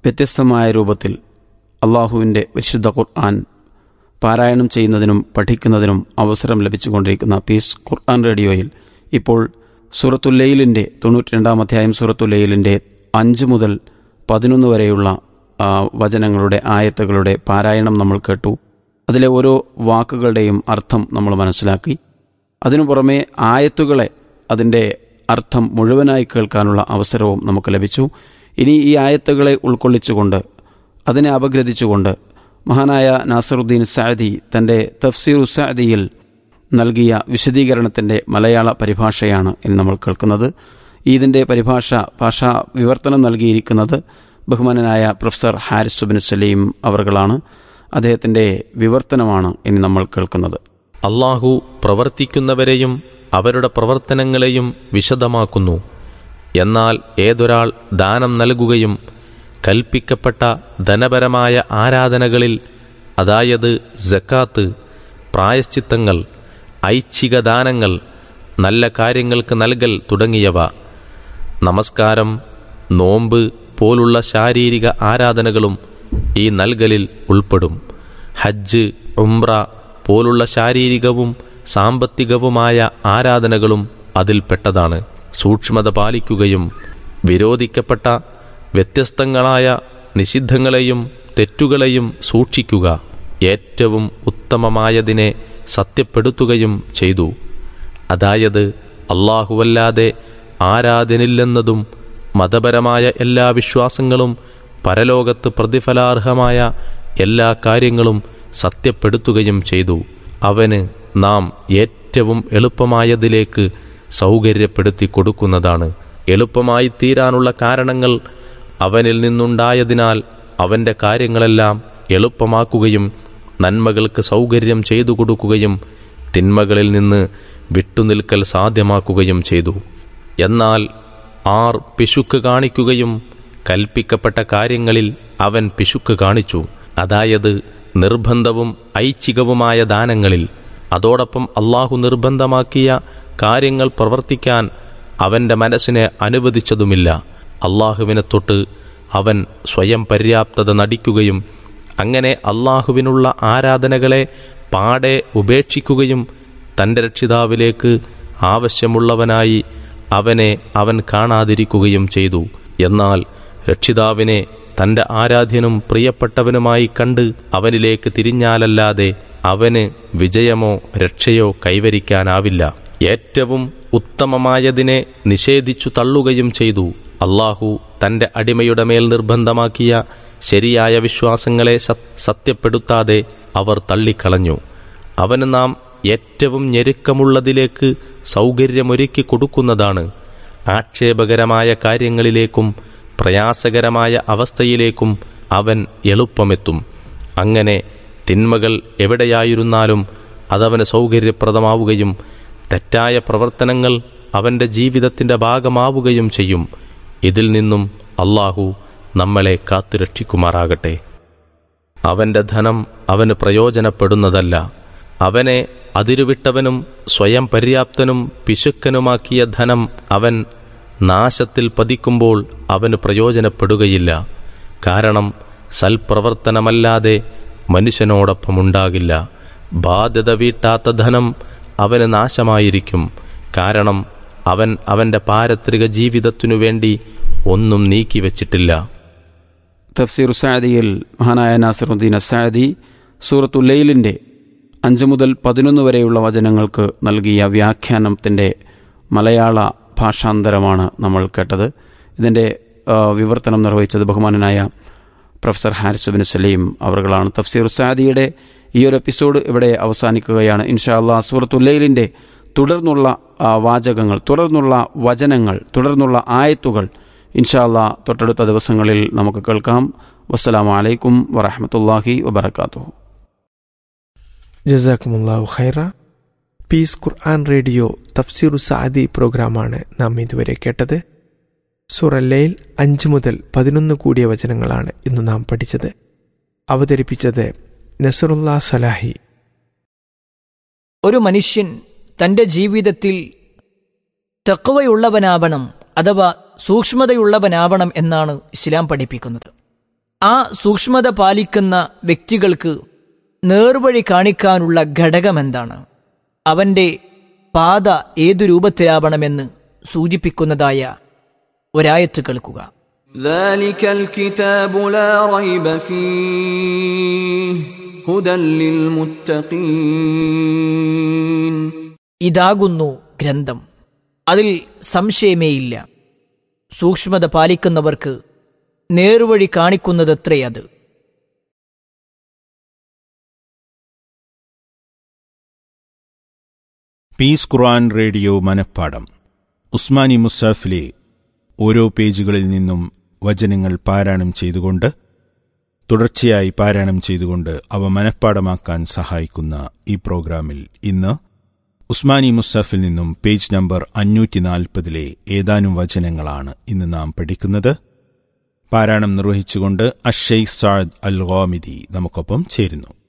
വ്യത്യസ്തമായ രൂപത്തിൽ അള്ളാഹുവിൻ്റെ വിശുദ്ധ ഖുർആൻ പാരായണം ചെയ്യുന്നതിനും പഠിക്കുന്നതിനും അവസരം ലഭിച്ചുകൊണ്ടിരിക്കുന്ന പീസ് ഖുർആൻ റേഡിയോയിൽ ഇപ്പോൾ സൂറത്തുല്ലയിലിൻ്റെ തൊണ്ണൂറ്റി രണ്ടാം അധ്യായം സൂറത്തുല്ലയിലിൻ്റെ അഞ്ച് മുതൽ പതിനൊന്ന് വരെയുള്ള ആ, വചനങ്ങളുടെ ആയത്തുകളുടെ പാരായണം നമ്മൾ കേട്ടു അതിലെ ഓരോ വാക്കുകളുടെയും അർത്ഥം നമ്മൾ മനസ്സിലാക്കി അതിനു പുറമെ ആയത്തുകളെ അതിൻ്റെ അർത്ഥം മുഴുവനായി കേൾക്കാനുള്ള അവസരവും നമുക്ക് ലഭിച്ചു ഇനി ഈ ആയത്തുകളെ ഉൾക്കൊള്ളിച്ചുകൊണ്ട് അതിനെ അപഗ്രഥിച്ചുകൊണ്ട് മഹാനായ നാസറുദ്ദീൻ സാദി തൻ്റെ തഫ്സീറു സാദിയിൽ നൽകിയ വിശദീകരണത്തിൻ്റെ മലയാള പരിഭാഷയാണ് ഇനി നമ്മൾ കേൾക്കുന്നത് ഇതിൻ്റെ പരിഭാഷ ഭാഷാ വിവർത്തനം നൽകിയിരിക്കുന്നത് ബഹുമാനനായ പ്രൊഫസർ ഹാരിസ് സുബിൻ സലീം അവർകളാണ് അദ്ദേഹത്തിൻ്റെ വിവർത്തനമാണ് ഇനി നമ്മൾ കേൾക്കുന്നത് അള്ളാഹു പ്രവർത്തിക്കുന്നവരെയും അവരുടെ പ്രവർത്തനങ്ങളെയും വിശദമാക്കുന്നു എന്നാൽ ഏതൊരാൾ ദാനം നൽകുകയും കൽപ്പിക്കപ്പെട്ട ധനപരമായ ആരാധനകളിൽ അതായത് ജക്കാത്ത് പ്രായശ്ചിത്തങ്ങൾ ഐച്ഛിക ദാനങ്ങൾ നല്ല കാര്യങ്ങൾക്ക് നൽകൽ തുടങ്ങിയവ നമസ്കാരം നോമ്പ് പോലുള്ള ശാരീരിക ആരാധനകളും ഈ നൽകലിൽ ഉൾപ്പെടും ഹജ്ജ് ഉംറ പോലുള്ള ശാരീരികവും സാമ്പത്തികവുമായ ആരാധനകളും അതിൽപ്പെട്ടതാണ് സൂക്ഷ്മത പാലിക്കുകയും വിരോധിക്കപ്പെട്ട വ്യത്യസ്തങ്ങളായ നിഷിദ്ധങ്ങളെയും തെറ്റുകളെയും സൂക്ഷിക്കുക ഏറ്റവും ഉത്തമമായതിനെ സത്യപ്പെടുത്തുകയും ചെയ്തു അതായത് അള്ളാഹുവല്ലാതെ ആരാധനില്ലെന്നതും മതപരമായ എല്ലാ വിശ്വാസങ്ങളും പരലോകത്ത് പ്രതിഫലാർഹമായ എല്ലാ കാര്യങ്ങളും സത്യപ്പെടുത്തുകയും ചെയ്തു അവന് നാം ഏറ്റവും എളുപ്പമായതിലേക്ക് സൗകര്യപ്പെടുത്തി കൊടുക്കുന്നതാണ് എളുപ്പമായി തീരാനുള്ള കാരണങ്ങൾ അവനിൽ നിന്നുണ്ടായതിനാൽ അവൻ്റെ കാര്യങ്ങളെല്ലാം എളുപ്പമാക്കുകയും നന്മകൾക്ക് സൗകര്യം ചെയ്തു കൊടുക്കുകയും തിന്മകളിൽ നിന്ന് വിട്ടുനിൽക്കൽ സാധ്യമാക്കുകയും ചെയ്തു എന്നാൽ ആർ പിശുക്ക് കാണിക്കുകയും കൽപ്പിക്കപ്പെട്ട കാര്യങ്ങളിൽ അവൻ പിശുക്ക് കാണിച്ചു അതായത് നിർബന്ധവും ഐച്ഛികവുമായ ദാനങ്ങളിൽ അതോടൊപ്പം അള്ളാഹു നിർബന്ധമാക്കിയ കാര്യങ്ങൾ പ്രവർത്തിക്കാൻ അവന്റെ മനസ്സിനെ അനുവദിച്ചതുമില്ല അള്ളാഹുവിനെ തൊട്ട് അവൻ സ്വയം പര്യാപ്തത നടിക്കുകയും അങ്ങനെ അള്ളാഹുവിനുള്ള ആരാധനകളെ പാടെ ഉപേക്ഷിക്കുകയും തന്റെ രക്ഷിതാവിലേക്ക് ആവശ്യമുള്ളവനായി അവനെ അവൻ കാണാതിരിക്കുകയും ചെയ്തു എന്നാൽ രക്ഷിതാവിനെ തന്റെ ആരാധ്യനും പ്രിയപ്പെട്ടവനുമായി കണ്ട് അവനിലേക്ക് തിരിഞ്ഞാലല്ലാതെ അവന് വിജയമോ രക്ഷയോ കൈവരിക്കാനാവില്ല ഏറ്റവും ഉത്തമമായതിനെ നിഷേധിച്ചു തള്ളുകയും ചെയ്തു അള്ളാഹു തന്റെ അടിമയുടെ മേൽ നിർബന്ധമാക്കിയ ശരിയായ വിശ്വാസങ്ങളെ സത്- സത്യപ്പെടുത്താതെ അവർ തള്ളിക്കളഞ്ഞു അവന് നാം ഏറ്റവും ഞെരുക്കമുള്ളതിലേക്ക് സൗകര്യമൊരുക്കി കൊടുക്കുന്നതാണ് ആക്ഷേപകരമായ കാര്യങ്ങളിലേക്കും പ്രയാസകരമായ അവസ്ഥയിലേക്കും അവൻ എളുപ്പമെത്തും അങ്ങനെ തിന്മകൾ എവിടെയായിരുന്നാലും അതവന് സൗകര്യപ്രദമാവുകയും തെറ്റായ പ്രവർത്തനങ്ങൾ അവന്റെ ജീവിതത്തിന്റെ ഭാഗമാവുകയും ചെയ്യും ഇതിൽ നിന്നും അള്ളാഹു നമ്മളെ കാത്തുരക്ഷിക്കുമാറാകട്ടെ അവന്റെ ധനം അവന് പ്രയോജനപ്പെടുന്നതല്ല അവനെ അതിരുവിട്ടവനും സ്വയം പര്യാപ്തനും പിശുക്കനുമാക്കിയ ധനം അവൻ നാശത്തിൽ പതിക്കുമ്പോൾ അവന് പ്രയോജനപ്പെടുകയില്ല കാരണം സൽപ്രവർത്തനമല്ലാതെ മനുഷ്യനോടൊപ്പമുണ്ടാകില്ല ബാധ്യത വീട്ടാത്ത ധനം അവന് നാശമായിരിക്കും കാരണം അവൻ അവന്റെ പാരത്രിക ജീവിതത്തിനു വേണ്ടി ഒന്നും നീക്കിവച്ചിട്ടില്ല തഫ്സീർ സാദിയിൽ മഹാനായ നാസറുദ്ദീൻ അസാദി സൂറത്തുല്ലയിലിൻ്റെ അഞ്ച് മുതൽ പതിനൊന്ന് വരെയുള്ള വചനങ്ങൾക്ക് നൽകിയ വ്യാഖ്യാനത്തിൻ്റെ മലയാള ഭാഷാന്തരമാണ് നമ്മൾ കേട്ടത് ഇതിൻ്റെ ആ, വിവർത്തനം നിർവഹിച്ചത് ബഹുമാനനായ പ്രൊഫസർ ഹാരിസ് ബിൻ സലീം അവർകളാണ് തഫ്സീർ സാദിയുടെ ഈ ഒരു എപ്പിസോഡ് ഇവിടെ അവസാനിക്കുകയാണ് ഇൻഷാ അള്ളാഹ് സൂറത്തുല്ലയിലിൻ്റെ തുടർന്നുള്ള ആ, വാചകങ്ങൾ തുടർന്നുള്ള വചനങ്ങൾ തുടർന്നുള്ള ആയത്തുകൾ ഇൻഷാ അള്ളാഹ് തൊട്ടടുത്ത ദിവസങ്ങളിൽ നമുക്ക് കേൾക്കാം വസ്സലാമു അലൈക്കും വറഹമത്തല്ലാഹി വബർക്കാത്തു ജസാക്കുമുല്ലാഹു ഖൈറ പീസ് ഖുർആൻ റേഡിയോ തഫ്സീറു സാദി പ്രോഗ്രാമാണ് നാം ഇതുവരെ കേട്ടത് സുറല്ലയിൽ അഞ്ച് മുതൽ പതിനൊന്ന് കൂടിയ വചനങ്ങളാണ് ഇന്ന് നാം പഠിച്ചത് അവതരിപ്പിച്ചത് നസറുല്ലാ സലാഹി ഒരു മനുഷ്യൻ തൻ്റെ ജീവിതത്തിൽ തെക്കുവയുള്ളവനാവണം അഥവാ സൂക്ഷ്മതയുള്ളവനാവണം എന്നാണ് ഇസ്ലാം പഠിപ്പിക്കുന്നത് ആ സൂക്ഷ്മത പാലിക്കുന്ന വ്യക്തികൾക്ക് നേർവഴി കാണിക്കാനുള്ള ഘടകമെന്താണ് അവന്റെ പാത ഏതു രൂപത്തിലാവണമെന്ന് സൂചിപ്പിക്കുന്നതായ ഒരായത്ത് കേൾക്കുക ذلك الكتاب لا ريب فيه هدى للمتقين ഇതാകുന്നു ഗ്രന്ഥം അതിൽ സംശയമേയില്ല സൂക്ഷ്മത പാലിക്കുന്നവർക്ക് നേർവഴി കാണിക്കുന്നതത്രേ അത് പീസ് ഖുർആൻ റേഡിയോ മനപ്പാടം ഉസ്മാനി മുസാഫിലെ ഓരോ പേജുകളിൽ നിന്നും വചനങ്ങൾ പാരായണം ചെയ്തുകൊണ്ട് തുടർച്ചയായി പാരായണം ചെയ്തുകൊണ്ട് അവ മനഃപ്പാടമാക്കാൻ സഹായിക്കുന്ന ഈ പ്രോഗ്രാമിൽ ഇന്ന് ഉസ്മാനി മുസഫിൽ നിന്നും പേജ് നമ്പർ അഞ്ഞൂറ്റി നാൽപ്പതിലെ ഏതാനും വചനങ്ങളാണ് ഇന്ന് നാം പഠിക്കുന്നത് പാരായണം നിർവഹിച്ചുകൊണ്ട് അഷെയ് സാദ് അൽ ഗോമിദി നമുക്കൊപ്പം ചേരുന്നു